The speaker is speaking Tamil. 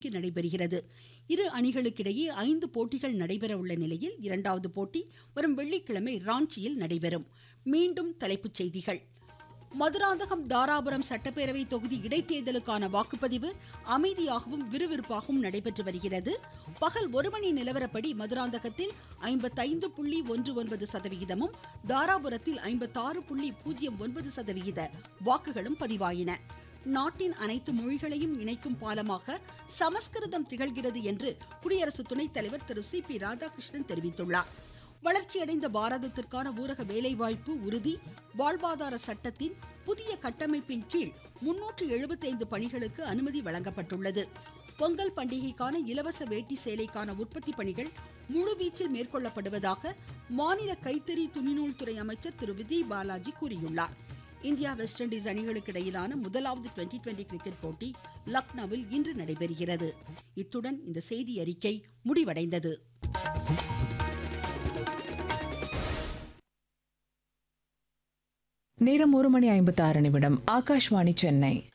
நடைபெறுகிறது இரு அணிகளுக்கிடையே ஐந்து போட்டிகள் நடைபெற உள்ள நிலையில் இரண்டாவது போட்டி வரும் வெள்ளிக்கிழமை ராஞ்சியில் நடைபெறும் மீண்டும் தலைப்புச் செய்திகள் மதுராந்தகம் தாராபுரம் சட்டப்பேரவை தொகுதி இடைத்தேர்தலுக்கான வாக்குப்பதிவு அமைதியாகவும் விறுவிறுப்பாகவும் நடைபெற்று வருகிறது பகல் ஒரு மணி நிலவரப்படி மதுராந்தகத்தில் ஐம்பத்தைந்து புள்ளி ஒன்று ஒன்பது சதவிகிதமும் தாராபுரத்தில் ஐம்பத்தாறு புள்ளி பூஜ்ஜியம் ஒன்பது சதவிகித வாக்குகளும் பதிவாயின நாட்டின் அனைத்து மொழிகளையும் இணைக்கும் பாலமாக சமஸ்கிருதம் திகழ்கிறது என்று குடியரசு துணைத் தலைவர் திரு சி பி ராதாகிருஷ்ணன் தெரிவித்துள்ளார் வளர்ச்சியடைந்த பாரதத்திற்கான ஊரக வேலைவாய்ப்பு உறுதி வாழ்வாதார சட்டத்தின் புதிய கட்டமைப்பின் கீழ் முன்னூற்று எழுபத்தைந்து பணிகளுக்கு அனுமதி வழங்கப்பட்டுள்ளது பொங்கல் பண்டிகைக்கான இலவச வேட்டி சேலைக்கான உற்பத்தி பணிகள் முழுவீச்சில் மேற்கொள்ளப்படுவதாக மாநில கைத்தறி துணிநூல் துறை அமைச்சர் திரு விஜய் பாலாஜி கூறியுள்ளார் இந்தியா வெஸ்ட் இண்டீஸ் அணிகளுக்கு இடையிலான முதலாவது டுவெண்டி டுவெண்டி கிரிக்கெட் போட்டி லக்னோவில் இன்று நடைபெறுகிறது இத்துடன் இந்த செய்தி அறிக்கை முடிவடைந்தது நேரம் ஒரு மணி ஐம்பத்தி ஆறு நிமிடம் ஆகாஷ்வாணி சென்னை